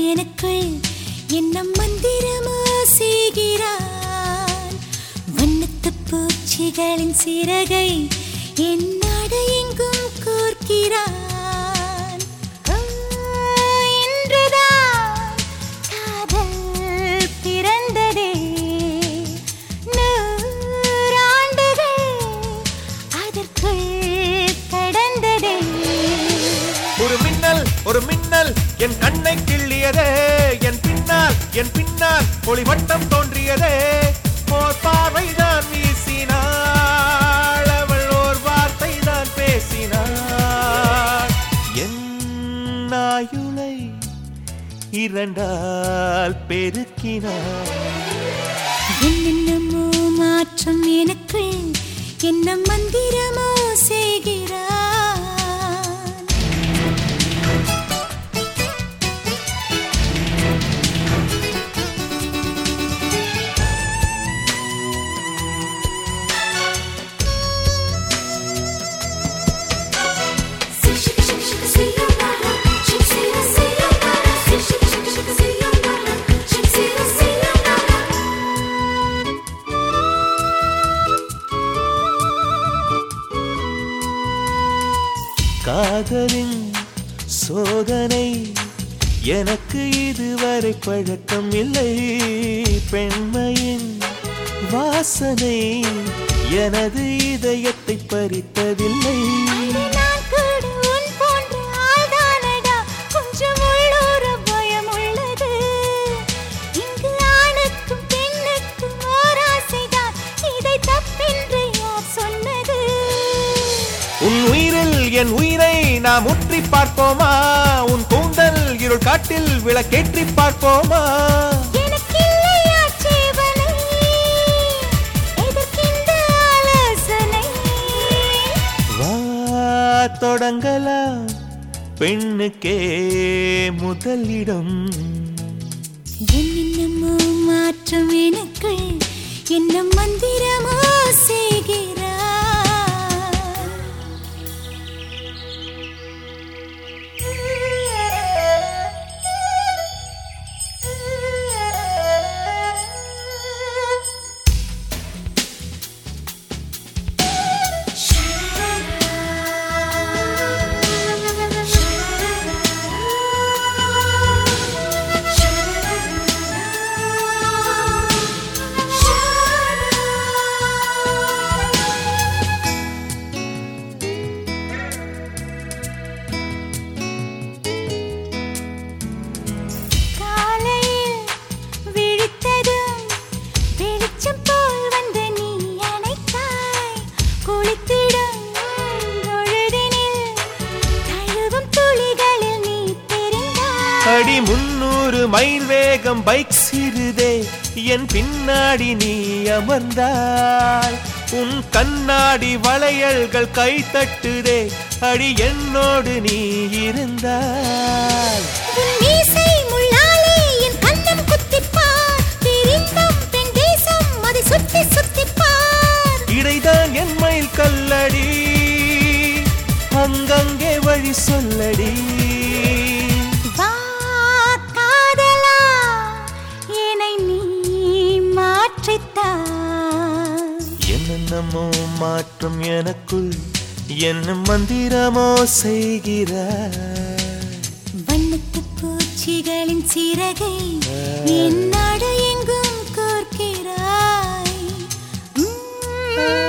எனக்குள் என்ன மந்திரமோ செய்கிறான் வண்ணத்து பூச்சிகளின் சிறகை என் நாடு எங்கும் கோர்க்கிறான் ஆ, இன்றுதான் காதல் பிறந்ததே நூறாண்டுகள் அதற்குள் கடந்ததே ஒரு மின்னல் ஒரு மின்னல் என் கண்ணை கிள்ளியதே என் பின்னால் என் பின்னால் ஒளிவட்டம் தோன்றியதே ஓர் பார்வைதான் வீசினாள் அவள் ஓர் வார்த்தை தான் பேசினாள் என் ஆயுளை இரண்டால் பெருக்கினாள் என்னென்னமோ மாற்றம் எனக்குள் என்ன மந்திரமோ செய்கிறான் காதலின் சோதனை எனக்கு இதுவரை பழக்கம் இல்லை பெண்மையின் வாசனை எனது இதயத்தை பறித்ததில்லை நான் கூட உன் போன்ற ஆள்தானடா கொஞ்சம் உள்ளூர பயம் உள்ளது இங்கு ஆணுக்கும் பெண்ணுக்கும் ஓர் ஆசைதான் இதை தப்பென்று யார் சொன்னது உன் உயிரில் என் உயிரை நாம் உற்றி பார்ப்போமா உன் கூந்தல் இருள் காட்டில் விளக்கேற்றி பார்ப்போமா எனக்கில்லையா சேவனை எதற்கிந்த ஆலோசனை வா தொடங்கலாம் பெண்ணுக்கே முதலிடம் என்னென்னமோ மாற்றம் எனக்குள் என்ன மந்திரமோ செய்கிறார் காலையில் விழித்ததும் வெளிச்சம் போல் வந்து நீ அணைத்தாய் குளித்திடும் பொழுதினில் தழுவும் துளிகளில் நீ தெரிந்தாய் அடி முன்னூறு மைல் வேகம் பைக் சிறுதே என் பின்னாடி நீ அமர்ந்தாய் உன் கண்ணாடி வளையல்கள் கை தட்டுதே அடி என்னோடு நீ இருந்தாய் உன் மீசை முள்ளாலே என் கண்ணம் குத்திப்பார் பிரிந்தம் பெண் தேசம் அதை சுத்தி சுத்திப்பார் இடைதான் என் மயில் கல்லடி அங்கங்கே வழி சொல்லடி வா காதலா என்னை நீ மாற்றித்தாய் என்னென்னமோ மாற்றம் எனக்குள் என்ன மந்திரமோ செய்கிறாய் வண்ணத்து பூச்சிகளின் சிறகை என் நாடு எங்கும் கோர்க்கிறாய் உம்